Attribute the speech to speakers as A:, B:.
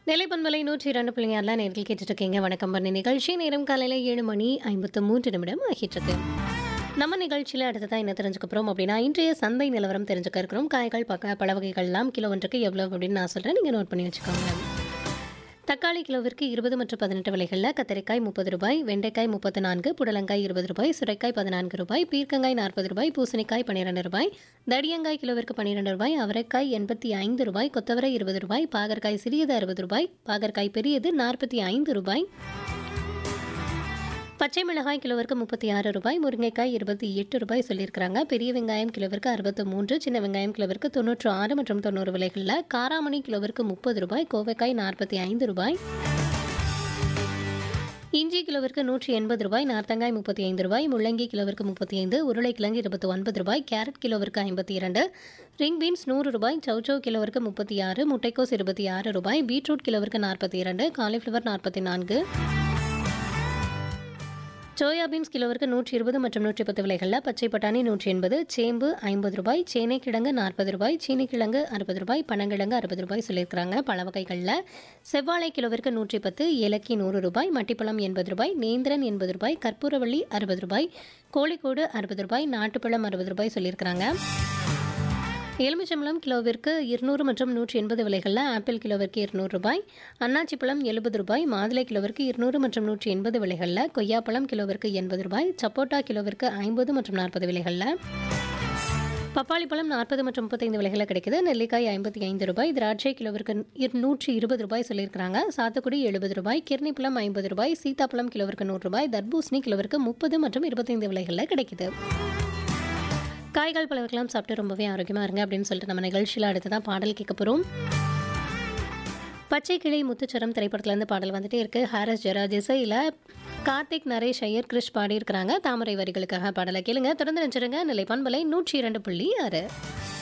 A: நிலைப்பண்பலை நூற்றி இரண்டு பிள்ளையாரில் நேரில் கேட்டுட்டு இருக்கீங்க வணக்கம் பண்ணி நிகழ்ச்சி நேரம் காலையில் ஏழு மணி ஐம்பத்து மூன்று நிமிடம் ஆகிட்டு நம்ம நிகழ்ச்சியில் அடுத்ததான் என்ன தெரிஞ்சுக்க போகிறோம் அப்படின்னா இன்றைய சந்தை நிலவரம் தெரிஞ்சுக்க இருக்கிறோம் காய்கள் பக்க பழ வகைகள்லாம் கிலோ ஒன்றுக்கு எவ்வளோ அப்படின்னு நான் சொல்கிறேன் நீங்கள் நோட் பண்ணி வச்சுக்கோங்க தக்காளி கிலோவிற்கு இருபது மற்றும் பதினெட்டு விலைகளில் கத்தரிக்காய் முப்பது ரூபாய் வெண்டைக்காய் முப்பத்து நான்கு புடலங்காய் இருபது ரூபாய் சுரைக்காய் பதினான்கு ரூபாய் பீர்க்கங்காய் நாற்பது ரூபாய் பூசணிக்காய் பன்னிரெண்டு ரூபாய் தடியங்காய் கிலோவிற்கு பன்னிரெண்டு ரூபாய் அவரைக்காய் எண்பத்தி ஐந்து ரூபாய் கொத்தவரை இருபது ரூபாய் பாகற்காய் சிறியது அறுபது ரூபாய் பாகற்காய் பெரியது நாற்பத்தி ஐந்து ரூபாய் பச்சை மிளகாய் கிலோவிற்கு முப்பத்தி ஆறு ரூபாய் முருங்கைக்காய் இருபத்தி எட்டு ரூபாய் சொல்லியிருக்கிறாங்க பெரிய வெங்காயம் கிலோவிற்கு அறுபத்து மூன்று சின்ன வெங்காயம் கிலோவிற்கு தொண்ணூற்று ஆறு மற்றும் தொண்ணூறு விலைகளில் காராமணி கிலோவிற்கு முப்பது ரூபாய் கோவைக்காய் நாற்பத்தி ஐந்து ரூபாய் இஞ்சி கிலோவிற்கு நூற்றி எண்பது ரூபாய் நார்த்தங்காய் முப்பத்தி ஐந்து ரூபாய் முள்ளங்கி கிலோவிற்கு முப்பத்தி ஐந்து உருளைக்கிழங்கு இருபத்தி ஒன்பது ரூபாய் கேரட் கிலோவிற்கு ஐம்பத்தி இரண்டு ரிங் பீன்ஸ் நூறு ரூபாய் சௌச்சௌ கிலோவிற்கு முப்பத்தி ஆறு முட்டைக்கோஸ் இருபத்தி ஆறு ரூபாய் பீட்ரூட் கிலோவிற்கு நாற்பத்தி இரண்டு காலிஃப்ளவர் நாற்பத்தி நான்கு சோயா பீன்ஸ் கிலோவிற்கு நூற்றி இருபது மற்றும் நூற்றி பத்து விலைகளில் பச்சை பட்டாணி நூற்றி எண்பது சேம்பு ஐம்பது ரூபாய் சேனை கிழங்கு நாற்பது ரூபாய் சீனி கிழங்கு அறுபது ரூபாய் பனங்கிழங்கு அறுபது ரூபாய் சொல்லியிருக்கிறாங்க பல வகைகளில் செவ்வாழை கிலோவிற்கு நூற்றி பத்து ஏலக்கி நூறு ரூபாய் மட்டிப்பழம் எண்பது ரூபாய் நேந்திரன் எண்பது ரூபாய் கற்பூரவள்ளி அறுபது ரூபாய் கோழிக்கோடு அறுபது ரூபாய் நாட்டுப்பழம் அறுபது ரூபாய் சொல்லியிருக்கிறாங்க எலுமிச்சம்பழம் கிலோவிற்கு இருநூறு மற்றும் நூற்றி எண்பது விலைகளில் ஆப்பிள் கிலோவிற்கு இருநூறு ரூபாய் அன்னாச்சி பழம் எழுபது ரூபாய் மாதுளை கிலோவிற்கு இருநூறு மற்றும் நூற்றி எண்பது விலைகளில் கொய்யாப்பழம் கிலோவிற்கு எண்பது ரூபாய் சப்போட்டா கிலோவிற்கு ஐம்பது மற்றும் நாற்பது விலைகளில் பப்பாளி பழம் நாற்பது மற்றும் முப்பத்தைந்து விலைகளில் கிடைக்குது நெல்லிக்காய் ஐம்பத்தி ஐந்து ரூபாய் திராட்சை கிலோவிற்கு இரு- நூற்றி இருபது ரூபாய் சொல்லியிருக்கிறாங்க சாத்துக்குடி எழுபது ரூபாய் கிர்னிப்பழம் ஐம்பது ரூபாய் சீதாப்பழம் கிலோவிற்கு நூறு ரூபாய் தர்பூசணி கிலோவிற்கு முப்பது மற்றும் இருபத்தைந்து விலைகளில் கிடைக்குது காய்கள் பழவர்கள்லாம் சாப்பிட்டு ரொம்பவே ஆரோக்கியமாக இருங்க அப்படின்னு சொல்லிட்டு நம்ம நிகழ்ச்சியில் அடுத்து தான் பாடல் கேட்க போகிறோம் பச்சை கிளை முத்துச்சரம் திரைப்படத்துலேருந்து பாடல் வந்துட்டே இருக்கு ஹாரஸ் ஜெராஜ் இசையில் கார்த்திக் நரேஷ் ஐயர் கிருஷ் பாடியிருக்கிறாங்க தாமரை வரிகளுக்காக பாடலை கேளுங்க தொடர்ந்து நினைச்சிருங்க நிலை பண்பலை நூற்றி இரண்டு புள்ளி ஆறு